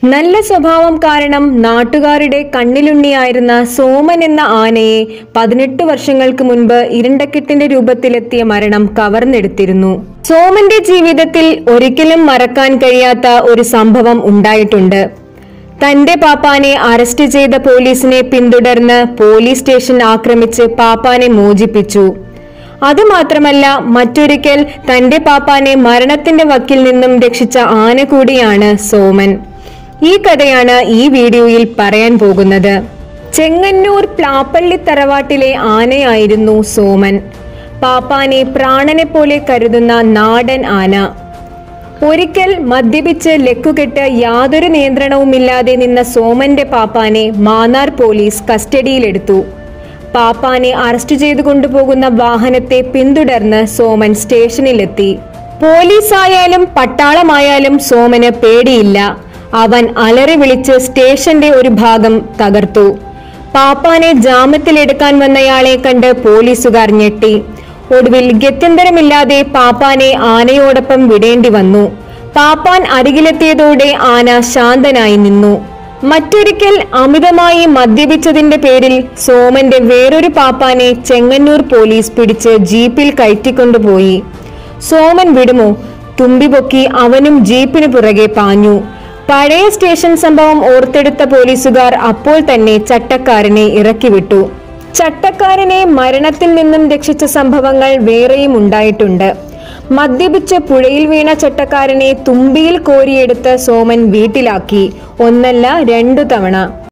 നല്ല സ്വഭാവം കാരണം നാട്ടുകാരുടെ കണ്ണിലുണ്ണിയായിരുന്ന സോമൻ എന്ന ആനയെ പതിനെട്ട് വർഷങ്ങൾക്ക് മുൻപ് ഇരുണ്ടക്കെട്ടിന്റെ രൂപത്തിലെത്തിയ മരണം കവർന്നെടുത്തിരുന്നു സോമന്റെ ജീവിതത്തിൽ ഒരിക്കലും മറക്കാൻ കഴിയാത്ത ഒരു സംഭവം ഉണ്ടായിട്ടുണ്ട് തന്റെ പാപ്പാനെ അറസ്റ്റ് ചെയ്ത പോലീസിനെ പിന്തുടർന്ന് പോലീസ് സ്റ്റേഷൻ ആക്രമിച്ച് പാപ്പാനെ മോചിപ്പിച്ചു അതുമാത്രമല്ല മറ്റൊരിക്കൽ തന്റെ പാപ്പാനെ മരണത്തിന്റെ വക്കിൽ നിന്നും രക്ഷിച്ച ആന കൂടിയാണ് സോമൻ ഈ കഥയാണ് ഈ വീഡിയോയിൽ പറയാൻ പോകുന്നത് ചെങ്ങന്നൂർ പ്ലാപ്പള്ളി തറവാട്ടിലെ ആനയായിരുന്നു സോമൻ പാപ്പാനെ പ്രാണനെ പോലെ കരുതുന്ന നാടൻ ആന ഒരിക്കൽ മദ്യപിച്ച് ലക്കുകെട്ട് യാതൊരു നിയന്ത്രണവുമില്ലാതെ നിന്ന സോമന്റെ പാപ്പാനെ മാന്നാർ പോലീസ് കസ്റ്റഡിയിലെടുത്തു പാപ്പാനെ അറസ്റ്റ് ചെയ്തു കൊണ്ടുപോകുന്ന വാഹനത്തെ പിന്തുടർന്ന് സോമൻ സ്റ്റേഷനിലെത്തി പോലീസായാലും പട്ടാളമായാലും സോമന് പേടിയില്ല അവൻ അലറി വിളിച്ച് സ്റ്റേഷന്റെ ഒരു ഭാഗം തകർത്തു പാപ്പാനെ ജാമ്യത്തിലെടുക്കാൻ വന്നയാളെ കണ്ട് പോലീസുകാർ ഞെട്ടി ഒടുവിൽ ഗത്യന്തരമില്ലാതെ പാപ്പാനെ ആനയോടൊപ്പം വിടേണ്ടി വന്നു പാപ്പാൻ അരികിലെത്തിയതോടെ ആന ശാന്തനായി നിന്നു മറ്റൊരിക്കൽ അമിതമായി മദ്യപിച്ചതിന്റെ പേരിൽ സോമന്റെ വേറൊരു പാപ്പാനെ ചെങ്ങന്നൂർ പോലീസ് പിടിച്ച് ജീപ്പിൽ കയറ്റിക്കൊണ്ടുപോയി സോമൻ വിടുമോ തുമ്പി പൊക്കി അവനും ജീപ്പിന് പുറകെ പാഞ്ഞു പഴയ സ്റ്റേഷൻ സംഭവം ഓർത്തെടുത്ത പോലീസുകാർ അപ്പോൾ തന്നെ ചട്ടക്കാരനെ ഇറക്കിവിട്ടു ചട്ടക്കാരനെ മരണത്തിൽ നിന്നും രക്ഷിച്ച സംഭവങ്ങൾ വേറെയും ഉണ്ടായിട്ടുണ്ട് മദ്യപിച്ച് പുഴയിൽ വീണ ചട്ടക്കാരനെ തുമ്പിയിൽ കോരിയെടുത്ത് സോമൻ വീട്ടിലാക്കി ഒന്നല്ല രണ്ടു തവണ